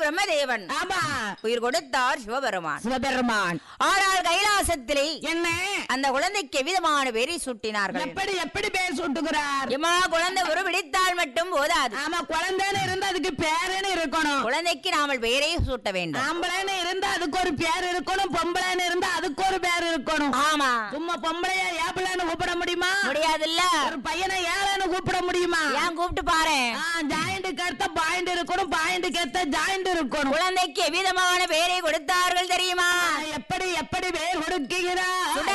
பிரம்மதேவன் ஆமா உயிர் கொடுத்தார் சிவபெருமான் சிவபெருமான் ஆனால் கைலாசத்திலே என்ன அந்த குழந்தைக்கு எவ்விதமான பேரை சூட்டினார்கள் எப்படி எப்படி பேர் சுட்டுகிறார் எம்மா குழந்தை உருவிடித்தால் மட்டும் போதாது ஆமா குழந்தைன்னு இருந்தா அதுக்கு பேருன்னு இருக்கணும் குழந்தைக்கு நாமல் பெயரை சூட்ட வேண்டும் ஆம்பளைன்னு இருந்தா அதுக்கு ஒரு பேர் இருக்கணும் பொம்பளைன்னு இருந்தா அதுக்கு ஒரு பேர் இருக்கணும் ஆமா சும்மா பொம்பளைய ஏப்பிள்ளைன்னு கூப்பிட முடியுமா முடியாதுல்ல ஒரு பையனை ஏழைன்னு கூப்பிட முடியுமா ஏன் கூப்பிட்டு பாரு ஜாயிண்ட் கருத்த பாயிண்ட் இருக்கணும் பாயிண்ட் கருத்த ஜாயிண்ட் இருக்கணும் குழந்தைக்கு எவ்விதமான பெயரை கொடுத்தார்கள் தெரியுமா எப்படி எப்படி பேர் கொடுக்கிறா சுட